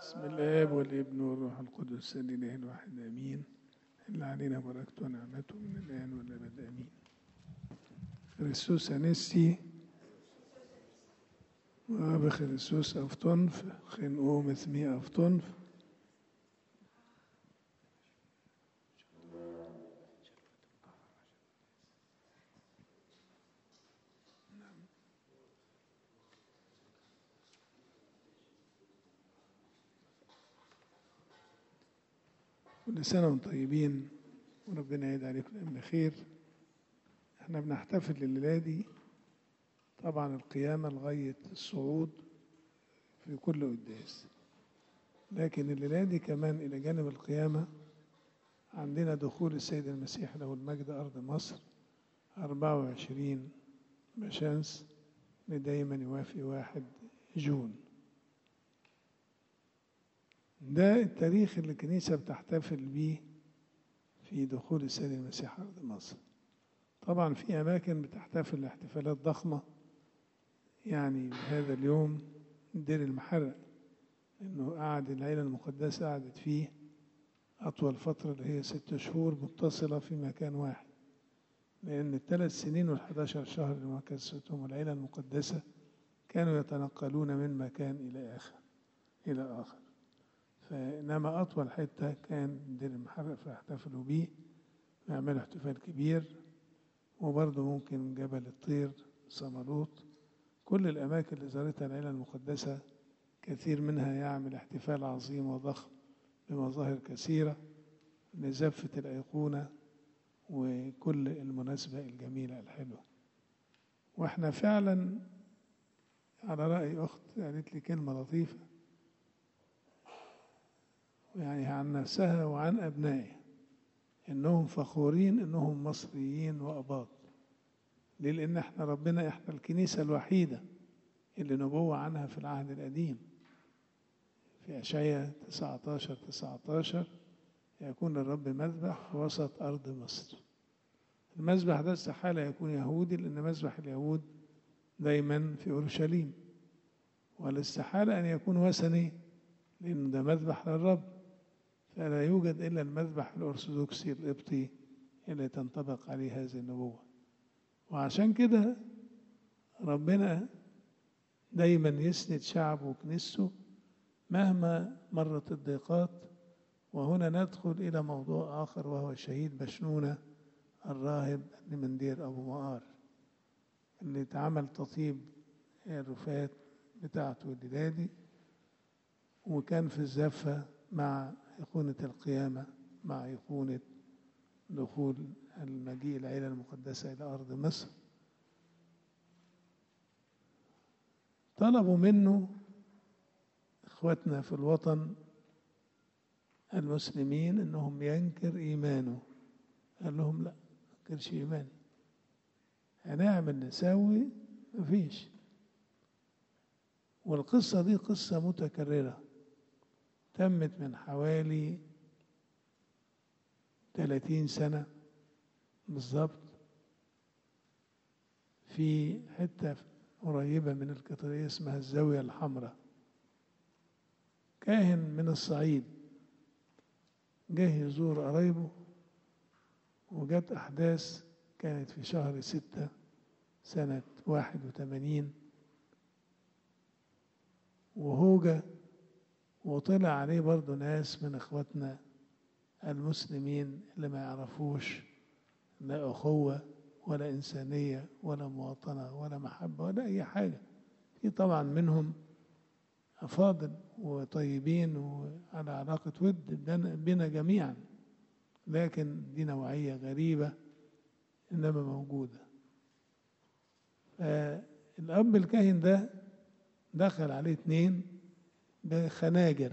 بسم الآب والابن والروح القدس الإله الواحد آمين اللي علينا بركته ونعمته من الآن والأبد آمين خريستوس أنستي وأبا خريستوس أفتنف خنقو مثمي أفتنف كل سنة وانتم طيبين وربنا يعيد عليكم الأيام بخير احنا بنحتفل الليلة دي طبعا القيامة لغاية الصعود في كل قداس لكن الليلة دي كمان إلى جانب القيامة عندنا دخول السيد المسيح له المجد أرض مصر 24 بشمس دايما يوافي واحد جون ده التاريخ اللي الكنيسة بتحتفل بيه في دخول السيد المسيح أرض مصر طبعا في أماكن بتحتفل احتفالات ضخمة يعني هذا اليوم دير المحرق إنه قعد العيلة المقدسة قعدت فيه أطول فترة اللي هي ست شهور متصلة في مكان واحد لأن الثلاث سنين والحداشر شهر اللي مكثتهم العيلة المقدسة كانوا يتنقلون من مكان إلى آخر إلى آخر فإنما أطول حتة كان دير المحرق فاحتفلوا بيه نعملوا احتفال كبير وبرضه ممكن جبل الطير صمالوط كل الأماكن اللي زارتها العيلة المقدسة كثير منها يعمل احتفال عظيم وضخم بمظاهر كثيرة لزفة الأيقونة وكل المناسبة الجميلة الحلوة واحنا فعلا على رأي أخت قالت لي كلمة لطيفة يعني عن نفسها وعن أبنائها إنهم فخورين إنهم مصريين وأباط ليه؟ لأن إحنا ربنا إحنا الكنيسة الوحيدة اللي نبوة عنها في العهد القديم في أشعياء 19 19 يكون الرب مذبح في وسط أرض مصر المذبح ده استحالة يكون يهودي لأن مذبح اليهود دايما في أورشليم والاستحالة أن يكون وثني لأن ده مذبح للرب فلا يوجد إلا المذبح الأرثوذكسي القبطي اللي تنطبق عليه هذه النبوة وعشان كده ربنا دايما يسند شعبه وكنيسته مهما مرت الضيقات وهنا ندخل إلى موضوع آخر وهو شهيد بشنونة الراهب اللي من دير أبو مقار اللي اتعمل تطيب الرفات بتاعته الليلة وكان في الزفة مع أيقونة القيامة مع أيقونة دخول المجيء العيلة المقدسة إلى أرض مصر طلبوا منه إخواتنا في الوطن المسلمين إنهم ينكر إيمانه قال لهم لا انكرش إيماني هنعمل نسوي مفيش والقصة دي قصة متكررة تمت من حوالي 30 سنة بالظبط في حتة قريبة من القطرية اسمها الزاوية الحمراء كاهن من الصعيد جه يزور قرايبه وجت أحداث كانت في شهر ستة سنة واحد وثمانين وهوجة وطلع عليه برضه ناس من اخواتنا المسلمين اللي ما يعرفوش لا أخوة ولا إنسانية ولا مواطنة ولا محبة ولا أي حاجة في طبعا منهم أفاضل وطيبين وعلى علاقة ود بنا جميعا لكن دي نوعية غريبة إنما موجودة فالأب الكاهن ده دخل عليه اتنين بخناجر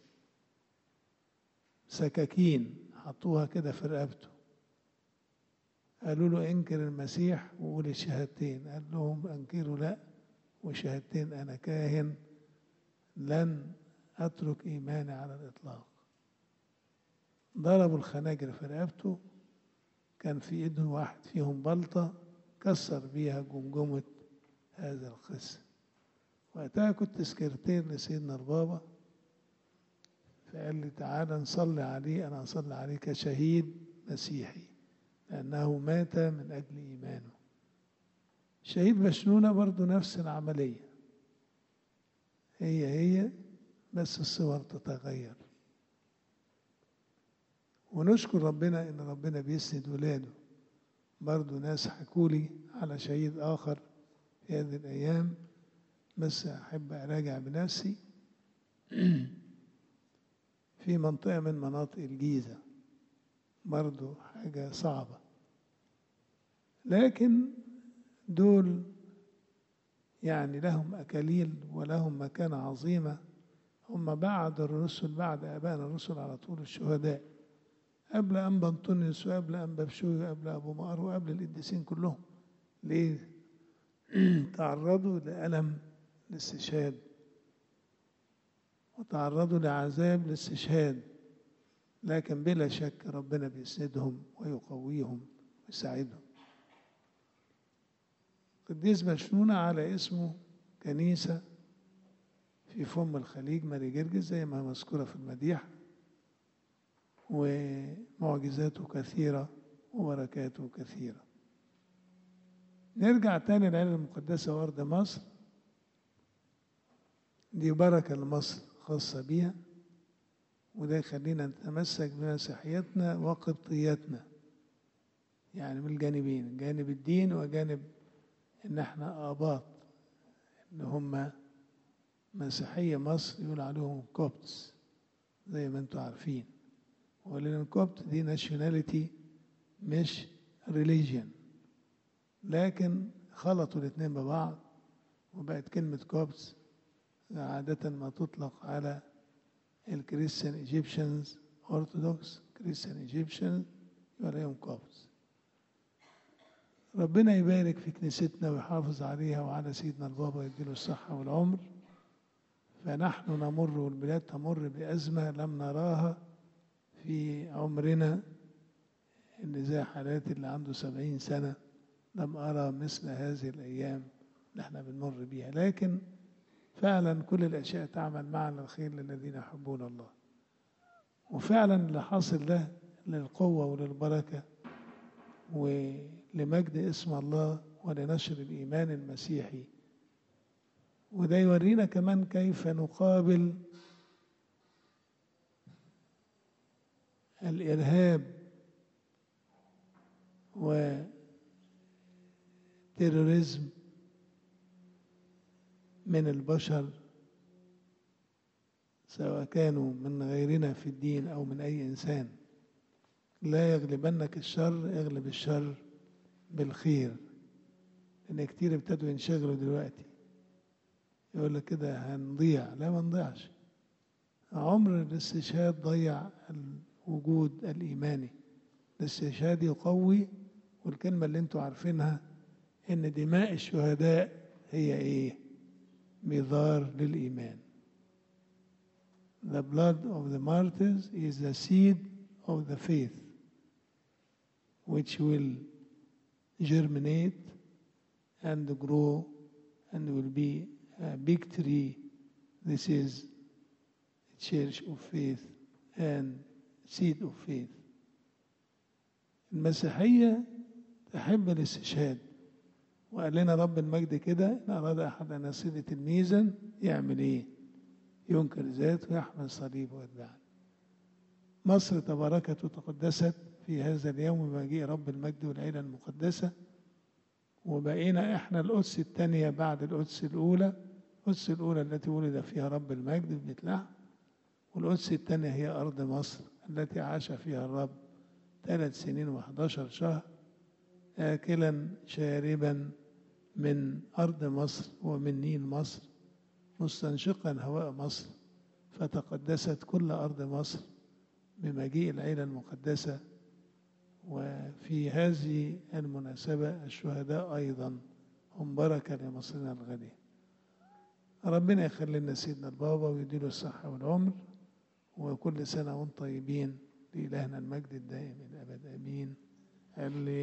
سكاكين حطوها كده في رقبته قالوا له انكر المسيح وقول الشهادتين قال لهم انكروا لا وشهادتين انا كاهن لن اترك ايماني على الاطلاق ضربوا الخناجر في رقبته كان في ايده واحد فيهم بلطه كسر بيها جمجمه هذا القس وقتها كنت سكرتير لسيدنا البابا فقال لي تعالى نصلي عليه أنا أصلي عليه كشهيد مسيحي لأنه مات من أجل إيمانه شهيد بشنونة برضو نفس العملية هي هي بس الصور تتغير ونشكر ربنا ان ربنا بيسند ولاده برضو ناس حكولي على شهيد اخر في هذه الايام بس احب اراجع بنفسي في منطقه من مناطق الجيزه برضو حاجه صعبه لكن دول يعني لهم اكاليل ولهم مكانه عظيمه هم بعد الرسل بعد ابائنا الرسل على طول الشهداء قبل أنبا أنطونيوس وقبل أنبا بشوي وقبل أبو مقر وقبل القديسين كلهم ليه؟ تعرضوا لألم الاستشهاد وتعرضوا لعذاب الاستشهاد لكن بلا شك ربنا بيسندهم ويقويهم ويساعدهم قديس مشنونة على اسمه كنيسة في فم الخليج ماري جرجس زي ما مذكورة في المديح ومعجزاته كثيرة وبركاته كثيرة نرجع تاني للعيلة المقدسة وأرض مصر دي بركة لمصر خاصة بيها وده يخلينا نتمسك بمسيحيتنا وقبطيتنا يعني من الجانبين جانب الدين وجانب ان احنا اباط ان هم مسيحية مصر يقول عليهم كوبتس زي ما انتم عارفين ولأن الكوبت دي ناشوناليتي مش ريليجيون لكن خلطوا الاثنين ببعض وبقت كلمة كوبتس عادة ما تطلق على الكريستيان ايجيبشنز أرثوذكس كريستيان ايجيبشنز يبقى عليهم كوبتس ربنا يبارك في كنيستنا ويحافظ عليها وعلى سيدنا البابا يديله الصحة والعمر فنحن نمر والبلاد تمر بأزمة لم نراها في عمرنا اللي زي حالاتي اللي عنده سبعين سنة لم أرى مثل هذه الأيام اللي احنا بنمر بيها لكن فعلا كل الأشياء تعمل معنا الخير للذين يحبون الله وفعلا اللي حاصل ده للقوة وللبركة ولمجد اسم الله ولنشر الإيمان المسيحي وده يورينا كمان كيف نقابل الإرهاب والتيروريزم من البشر سواء كانوا من غيرنا في الدين أو من أي إنسان لا يغلبنك الشر اغلب الشر بالخير لأن كتير ابتدوا ينشغلوا دلوقتي يقول لك كده هنضيع لا ما نضيعش عمر الاستشهاد ضيع الوجود الإيماني الاستشهاد يقوي والكلمة اللي انتوا عارفينها إن دماء الشهداء هي إيه؟ ميثار للإيمان. The blood of the martyrs is the seed of the faith which will germinate and grow and will be a big tree. This is church of faith and seed of faith. المسيحية تحب الاستشهاد وقال لنا رب المجد كده إن أراد أحد أن يصيد تلميذا يعمل إيه؟ ينكر ذاته ويحمل صليبه ويتبعني. مصر تباركت وتقدست في هذا اليوم بمجيء رب المجد والعيلة المقدسة وبقينا إحنا القدس الثانية بعد القدس الأولى القدس الأولى التي ولد فيها رب المجد في بيت لحم والقدس الثانية هي أرض مصر التي عاش فيها الرب ثلاث سنين وحداشر شهر آكلا شاربا من أرض مصر ومن نيل مصر مستنشقا هواء مصر فتقدست كل أرض مصر بمجيء العيلة المقدسة وفي هذه المناسبة الشهداء أيضا هم بركة لمصرنا الغالية ربنا يخلي لنا سيدنا البابا ويديله الصحة والعمر وكل سنة وانتم طيبين لإلهنا المجد الدائم الأبد آمين اللي